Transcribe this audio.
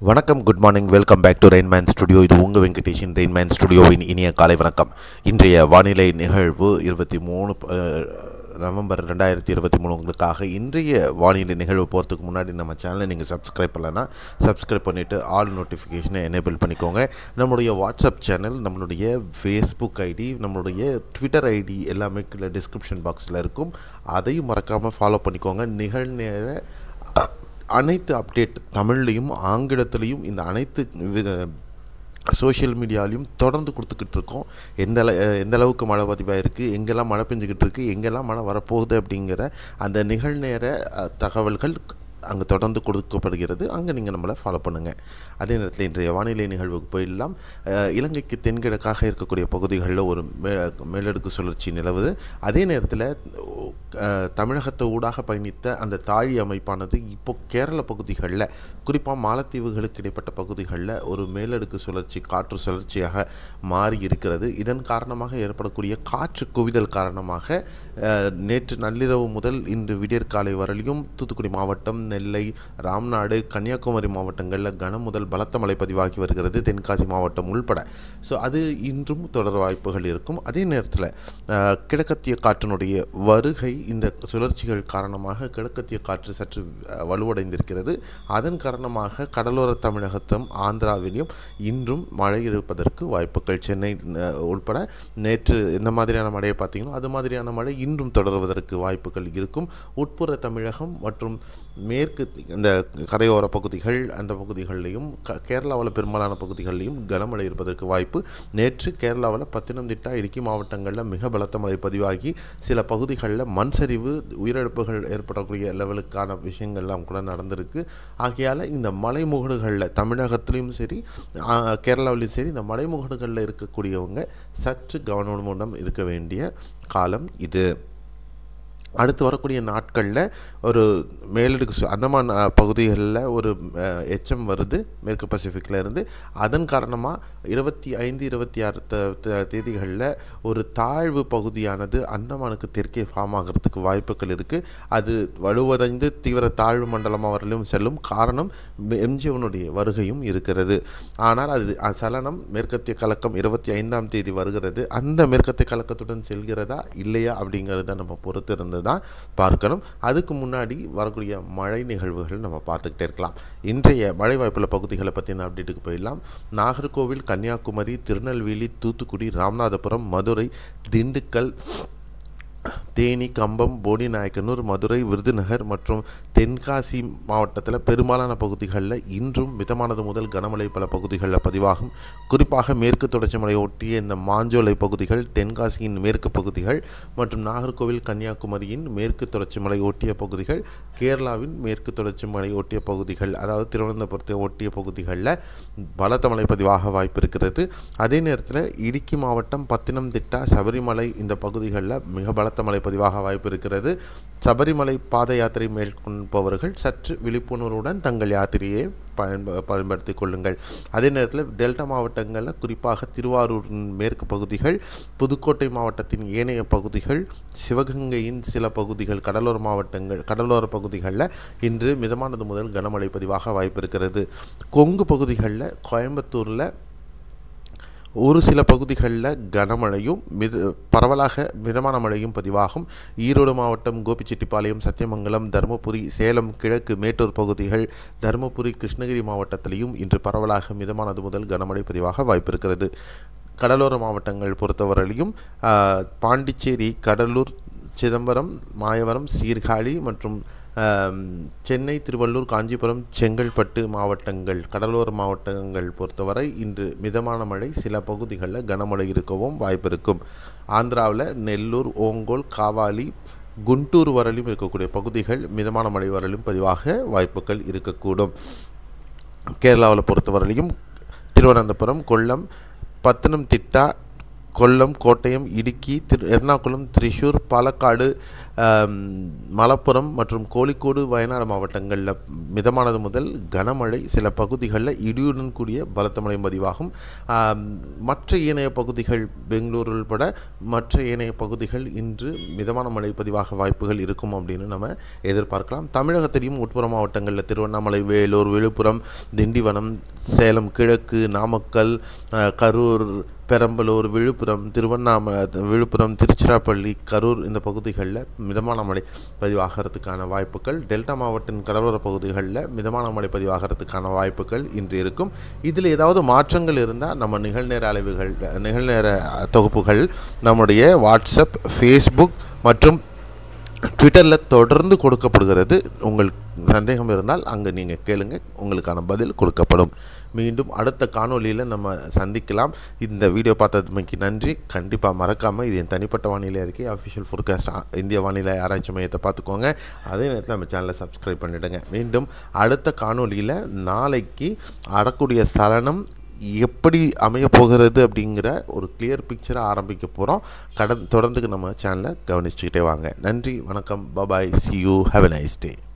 வணக்கம் good morning welcome back to rainman studio இது உங்கள் வெங்கடேஷன் ரெயின்மேன் ஸ்டுடியோவின் இனிய காலை வணக்கம் இன்றைய வானிலை நிகழ்வு இருபத்தி மூணு அஹ், நவம்பர் ரெண்டாயிரத்தி இருபத்தி மூணு உங்களுக்காக இன்றைய வானிலை நிகழ்வு போகிறதுக்கு முன்னாடி நம்ம சேனலை நீங்கள் சப்ஸ்கிரைப் பண்ணலன்னா சப்ஸ்கிரைப் பண்ணிவிட்டு ஆல் நோட்டிஃபிகேஷனை எனேபிள் பண்ணிக்கோங்க நம்மளுடைய வாட்ஸ்அப் சேனல் நம்மளுடைய ஃபேஸ்புக் ஐடி நம்மளுடைய ட்விட்டர் ஐடி எல்லாமே கீழே டிஸ்கிரிப்ஷன் பாக்ஸில் இருக்கும் அதையும் மறக்காமல் ஃபாலோ பண்ணிக்கோங்க நிகழ்நேர அனைத்து அப்டேட் தமிழ்லையும் ஆங்கிலத்திலையும் இந்த அனைத்து சோஷியல் மீடியாலையும் தொடர்ந்து கொடுத்துக்கிட்டு இருக்கோம் எந்த அள எந்த அளவுக்கு மழை பதிவாக இருக்குது எங்கெல்லாம் மழை பெஞ்சிக்கிட்டு இருக்குது எங்கெல்லாம் மழை வரப்போகுது அப்படிங்கிற அந்த நிகழ்நேர அஹ், தகவல்கள் அங்கே தொடர்ந்து கொடுக்கப்படுகிறது அங்கே நீங்கள் நம்மளை ஃபாலோ பண்ணுங்கள் அதே நேரத்தில் இன்றைய வானிலை நிகழ்வுக்கு போயிடலாம் அஹ், இலங்கைக்கு தென்கிழக்காக இருக்கக்கூடிய பகுதிகளில் ஒரு மே மேலடுக்கு சுழற்சி நிலவுது அதே நேரத்தில் அஹ், தமிழகத்தை ஊடாக பயணித்த அந்த தாழி அமைப்பானது இப்போ கேரள பகுதிகளில் குறிப்பாக மாலத்தீவுகளுக்கு இடைப்பட்ட பகுதிகளில் ஒரு மேலடுக்கு சுழற்சி காற்று சுழற்சியாக மாறி இருக்கிறது இதன் காரணமாக ஏற்படக்கூடிய காற்று குவிதல் காரணமாக அஹ், நேற்று நள்ளிரவு முதல் இன்று விடியற்காலை வரையிலும் தூத்துக்குடி மாவட்டம் நெல்லை ராம்நாடு கன்னியாகுமரி மாவட்டங்களில் கன முதல் பலத்த மழை பதிவாகி வருகிறது தென்காசி மாவட்டம் உள்பட ஸோ அது இன்றும் தொடர் வாய்ப்புகள் இருக்கும் அதே நேரத்தில் அஹ், கிழக்கத்திய காற்றினுடைய வருகை இந்த சுழற்சிகள் காரணமாக கிழக்கத்திய காற்று சற்று அஹ், வலுவடைந்திருக்கிறது அதன் காரணமாக கடலோர தமிழகத்தும் ஆந்திராவிலும் இன்றும் மழை இருப்பதற்கு வாய்ப்புகள் சென்னை அஹ், உள்பட நேற்று எந்த மாதிரியான மழையை பார்த்தீங்களோ அது மாதிரியான மழை இன்றும் தொடர்வதற்கு வாய்ப்புகள் இருக்கும் உட்புற தமிழகம் மற்றும் மேற்கு இந்த கரையோர பகுதிகள் அந்த பகுதிகளிலையும் க கேரளாவில் பெரும்பாலான பகுதிகளிலையும் கனமழை இருப்பதற்கு வாய்ப்பு நேற்று கேரளாவில் பத்தினம்திட்டா இடுக்கி மாவட்டங்களில் மிக பலத்த மழை பதிவாகி சில பகுதிகளில் மண் சரிவு உயிரிழப்புகள் ஏற்படக்கூடிய லெவலுக்கான விஷயங்கள்லாம் கூட நடந்திருக்கு ஆகையால் இந்த மலைமுகடுகளில் தமிழகத்திலையும் சரி ஆ, கேரளாவிலையும் சரி இந்த மலைமுகடுகளில் இருக்கக்கூடியவங்க சற்று கவனமுடன் இருக்க வேண்டிய காலம் இது அடுத்து வரக்கூடிய நாட்களில் ஒரு மேலடுக்கு சு- அந்தமான் அஹ், பகுதிகளில் ஒரு அஹ், எச்சம் வருது மேற்கு பசிபிக்கில் இருந்து அதன் காரணமாக இருபத்தி ஐந்து இருபத்தி ஆறு த- த- தேதிகளில் ஒரு தாழ்வு பகுதியானது அந்தமானுக்கு தெற்கே ஃபார்ம் ஆகிறதுக்கு வாய்ப்புகள் இருக்குது அது வலுவடைந்து தீவிர தாழ்வு மண்டலமாக வரலும் செல்லும் காரணம் எம்ஜிஎவனுடைய வருகையும் இருக்கிறது ஆனால் அது அ- சலனம் மேற்கத்திய கலக்கம் இருபத்தி ஐந்தாம் தேதி வருகிறது அந்த மேற்கத்திய கலக்கத்துடன் செல்கிறதா இல்லையா அப்படிங்கிறத நம்ம பொறுத்து இருந்து தான் பார்க்கணும் அதுக்கு முன்னாடி வரக்கூடிய மழை நிகழ்வுகள் நம்ம பார்த்துக்கிட்டே இருக்கலாம் இன்றைய மழை வாய்ப்புள்ள பகுதிகளை பற்றின அப்டேட்டுக்கு போயிடலாம் நாகர்கோவில் கன்னியாகுமரி திருநெல்வேலி தூத்துக்குடி ராமநாதபுரம் மதுரை திண்டுக்கல் தேனி கம்பம் போடிநாயக்கனூர் மதுரை விருதுநகர் மற்றும் தென்காசி மாவட்டத்தில் பெரும்பாலான பகுதிகளில் இன்றும் மிதமானது முதல் கனமழை பல பகுதிகளில் பதிவாகும் குறிப்பாக மேற்கு தொடர்ச்சி மலை ஒட்டிய இந்த மாஞ்சோலை பகுதிகள் தென்காசியின் மேற்கு பகுதிகள் மற்றும் நாகர்கோவில் கன்னியாகுமரியின் மேற்கு தொடர்ச்சி மலை ஒட்டிய பகுதிகள் கேரளாவின் மேற்கு தொடர்ச்சி மலை ஒட்டிய பகுதிகள் அதாவது திருவனந்தபுரத்தை ஒட்டிய பகுதிகளில் பலத்த மழை பதிவாக வாய்ப்பு இருக்கிறது அதே நேரத்தில் இடுக்கி மாவட்டம் பத்தினம்திட்டா சபரிமலை இந்த பகுதிகளில் மிக பலத்த மழை பதிவாக வாய்ப்பு இருக்கிறது சபரிமலை பாத யாத்திரை மேற்கொள்பவர்கள் சற்று விழிப்புணர்வுடன் தங்கள் யாத்திரையை பயன்ப பயன்படுத்திக் கொள்ளுங்கள் அதே நேரத்தில் டெல்டா மாவட்டங்களில் குறிப்பாக திருவாரூரின் மேற்கு பகுதிகள் புதுக்கோட்டை மாவட்டத்தின் ஏனைய பகுதிகள் சிவகங்கையின் சில பகுதிகள் கடலோர மாவட்டங்கள் கடலோர பகுதிகளில் இன்று மிதமானது முதல் கனமழை பதிவாக வாய்ப்பு இருக்கிறது கொங்கு பகுதிகளில் கோயம்புத்தூரில் ஒரு சில பகுதிகளில் கனமழையும் மித பரவலாக மிதமான மழையும் பதிவாகும் ஈரோடு மாவட்டம் கோபிச்செட்டிப்பாளையம் சத்தியமங்கலம் தருமபுரி சேலம் கிழக்கு மேட்டூர் பகுதிகள் தருமபுரி கிருஷ்ணகிரி மாவட்டத்திலையும் இன்று பரவலாக மிதமானது முதல் கனமழை பதிவாக வாய்ப்பு இருக்கிறது கடலோர மாவட்டங்கள் பொறுத்தவரையிலும் ஆ, பாண்டிச்சேரி கடலூர் சிதம்பரம் மாயவரம் சீர்காழி மற்றும் ஆம், சென்னை திருவள்ளூர் காஞ்சிபுரம் செங்கல்பட்டு மாவட்டங்கள் கடலோர மாவட்டங்கள் பொறுத்தவரை இன்று மிதமான மழை சில பகுதிகளில் கனமழை இருக்கவும் வாய்ப்பு இருக்கும் ஆந்திராவில் நெல்லூர் ஓங்கோல் காவாலி குண்டூர் வரலும் இருக்கக்கூடிய பகுதிகள் மிதமான மழை வரலும் பதிவாக வாய்ப்புகள் இருக்கக்கூடும் கேரளாவில் பொறுத்தவரையிலும் திருவனந்தபுரம் கொல்லம் பத்தனம்திட்டா கொல்லம் கோட்டயம் இடுக்கி திரு எர்ணாகுளம் திரிசூர் பாலக்காடு ஆம், மலப்புரம் மற்றும் கோழிக்கோடு வயநாடு மாவட்டங்களில் மிதமானது முதல் கனமழை சில பகுதிகளில் இடியுடன் கூடிய பலத்த மழை பதிவாகும் ஆம், மற்ற ஏனைய பகுதிகள் பெங்களூர் உள்பட மற்ற ஏனைய பகுதிகள் இன்று மிதமான மழை பதிவாக வாய்ப்புகள் இருக்கும் அப்படின்னு நம்ம எதிர்பார்க்கலாம் தமிழகத்திலையும் உட்புற மாவட்டங்களில் திருவண்ணாமலை வேலூர் விழுப்புரம் திண்டிவனம் சேலம் கிழக்கு நாமக்கல் அஹ், கரூர் பெரம்பலூர் விழுப்புரம் திருவண்ணாமலை விழுப்புரம் திருச்சிராப்பள்ளி கரூர் இந்த பகுதிகளில் மிதமான மழை பதிவாகிறதுக்கான வாய்ப்புகள் டெல்டா மாவட்டின் கடலோர பகுதிகளில் மிதமான மழை பதிவாகிறதுக்கான வாய்ப்புகள் இன்று இருக்கும் இதில் ஏதாவது மாற்றங்கள் இருந்தால் நம்ம நிகழ்நேர அளவுகள் நிகழ்நேர தொகுப்புகள் நம்முடைய வாட்ஸ்அப் ஃபேஸ்புக் மற்றும் ட்விட்டரில் தொடர்ந்து கொடுக்கப்படுகிறது உங்களுக்கு சந்தேகம் இருந்தால் அங்கே நீங்கள் கேளுங்க உங்களுக்கான பதில் கொடுக்கப்படும் மீண்டும் அடுத்த காணொளியில் நம்ம சந்திக்கலாம் இந்த வீடியோ பார்த்ததுமைக்கு நன்றி கண்டிப்பாக மறக்காமல் இது என் தனிப்பட்ட வானிலை அறிக்கை அஃபிஷியல் ஃபோர்காஸ்ட் இந்திய வானிலை ஆராய்ச்சி மையத்தை பார்த்துக்கோங்க அதே நேரத்தில் நம்ம சேனலை சப்ஸ்கிரைப் பண்ணிவிடுங்க மீண்டும் அடுத்த காணொளியில் நாளைக்கு அறக்கூடிய சலனம் எப்படி அமைய போகிறது அப்படிங்கிற ஒரு கிளியர் பிக்சரை ஆரம்பிக்க போகிறோம் கடன் தொடர்ந்து நம்ம சேனலை கவனிச்சுக்கிட்டே வாங்க நன்றி வணக்கம் bye bye see you have a nice day